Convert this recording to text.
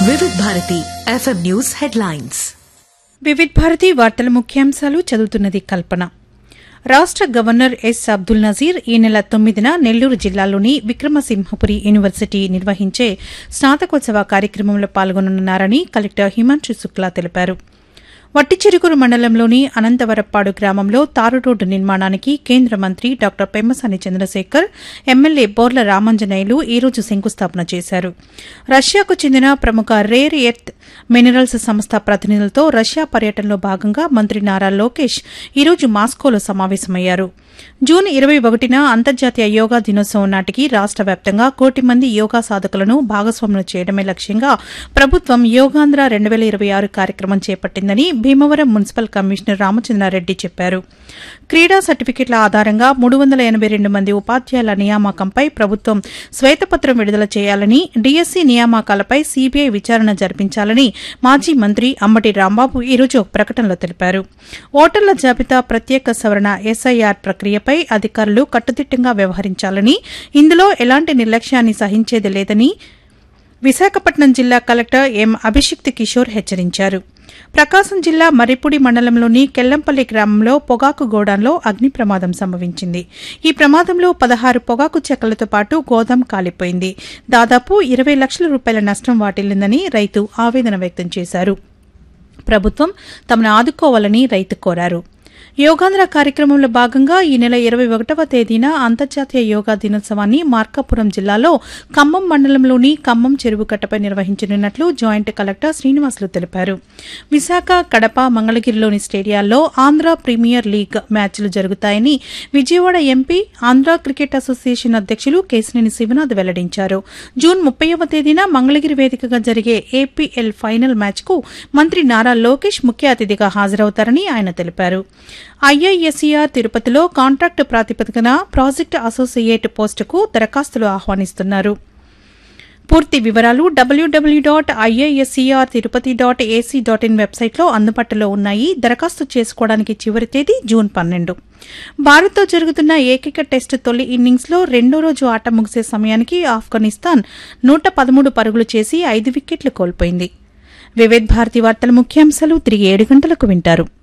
Vividh Bharati FM news headlines Vividh Bharati వార్తల ముఖ్యాంశాలు చదువుతున్నది కల్పన రాష్ట గవర్నర్ ఎస్ అబ్దుల్ నజీర్ ఈ నెల తొమ్మిదిన నెల్లూరు జిల్లాలోని విక్రమసింహపురి యూనివర్సిటీ నిర్వహించే స్నాతకోత్సవ కార్యక్రమంలో పాల్గొననున్నారని కలెక్టర్ హిమాంశు శుక్లా తెలిపారు వట్టిచెరుకూరు మండలంలోని అనంతవరప్పాడు గ్రామంలో తారు రోడ్డు నిర్మాణానికి కేంద్ర మంత్రి డాక్టర్ పెమ్మసాని చంద్రశేఖర్ ఎమ్మెల్యే బోర్ల రామంజనేయులు ఈ రోజు శంకుస్థాపన చేశారు రష్యాకు చెందిన ప్రముఖ రేర్ ఎర్త్ మినరల్స్ సంస్థ ప్రతినిధులతో రష్యా పర్యటనలో భాగంగా మంత్రి నారా లోకేష్ ఈ రోజు మాస్కోలో సమావేశమయ్యారు జూన్ ఇరవై ఒకటిన అంతర్జాతీయ యోగా దినోత్సవం నాటికి రాష్ట వ్యాప్తంగా కోటి మంది యోగా సాధకులను భాగస్వాములు చేయడమే లక్ష్యంగా ప్రభుత్వం యోగాంధ్ర రెండు వేల ఇరవై ఆరు కార్యక్రమం చేపట్టిందని భీమవరం మున్సిపల్ కమిషనర్ రామచంద్రారెడ్డి చెప్పారు క్రీడా సర్టిఫికెట్ల ఆధారంగా మూడు వందల ఎనబై రెండు మంది ఉపాధ్యాయుల నియామకంపై ప్రభుత్వం శ్వేతపత్రం విడుదల చేయాలని డీఎస్సీ నియామకాలపై సీబీఐ విచారణ జరిపించాలని మాజీ మంత్రి అమ్మటి రాంబాబు ఈ రోజు ఒక ప్రకటనలో తెలిపారు ఓటర్ల జాబితా ప్రత్యేక సవరణ ఎస్ఐఆర్ ప్రక్రియపై అధికారులు కట్టుదిట్టంగా వ్యవహరించాలని ఇందులో ఎలాంటి నిర్లక్ష్యాన్ని సహించేది లేదని విశాఖపట్నం జిల్లా కలెక్టర్ ఎం అభిషిక్త్ కిషోర్ హెచ్చరించారు ప్రకాశం జిల్లా మర్రిపూడి మండలంలోని కెల్లంపల్లి గ్రామంలో పొగాకు గోడాన్లో అగ్ని ప్రమాదం సంభవించింది ఈ ప్రమాదంలో పదహారు పొగాకు చెక్కలతో పాటు గోదాం కాలిపోయింది దాదాపు ఇరవై లక్షల రూపాయల నష్టం వాటిల్లిందని రైతు ఆవేదన వ్యక్తం చేశారు ప్రభుత్వం తమను ఆదుకోవాలని రైతు కోరారు యోగాంధ్ర కార్యక్రమంలో భాగంగా ఈ నెల ఇరవై ఒకటవ తేదీన అంతర్జాతీయ యోగా దినోత్సవాన్ని మార్కాపురం జిల్లాలో ఖమ్మం మండలంలోని ఖమ్మం చెరువు కట్టపై నిర్వహించనున్నట్లు జాయింట్ కలెక్టర్ శ్రీనివాసులు తెలిపారు విశాఖ కడప మంగళగిరిలోని స్టేడియాల్లో ఆంధ్ర ప్రీమియర్ లీగ్ మ్యాచ్లు జరుగుతాయని Vijayawada MP Andhra cricket association అధ్యక్షులు కేశినేని శివనాథ్ వెల్లడించారు జూన్ ముప్పైవ తేదీన మంగళగిరి వేదికగా జరిగే ఏపీఎల్ ఫైనల్ మ్యాచ్కు మంత్రి నారా లోకేష్ ముఖ్య అతిథిగా హాజరవుతారని ఆయన తెలిపారు ఐఐఎస్ఈఆర్ తిరుపతిలో కాంట్రాక్ట్ ప్రాతిపదికన ప్రాజెక్టు అసోసియేట్ పోస్టుకు దరఖాస్తులు ఆహ్వానిస్తున్నారు పూర్తి వివరాలు WW dot IISER Tirupati dot AC dot in వెబ్సైట్లో అందుబాటులో ఉన్నాయి దరఖాస్తు చేసుకోవడానికి చివరి తేదీ జూన్ పన్నెండు భారత్తో జరుగుతున్న ఏకైక టెస్టు తొలి ఇన్నింగ్స్లో రెండో రోజు ఆట ముగిసే సమయానికి ఆఫ్ఘనిస్తాన్ నూట పదమూడు పరుగులు చేసి ఐదు వికెట్లు కోల్పోయింది వివేద్ భారతి వార్తల ముఖ్యాంశాలు తిరిగి ఏడు గంటలకు వింటారు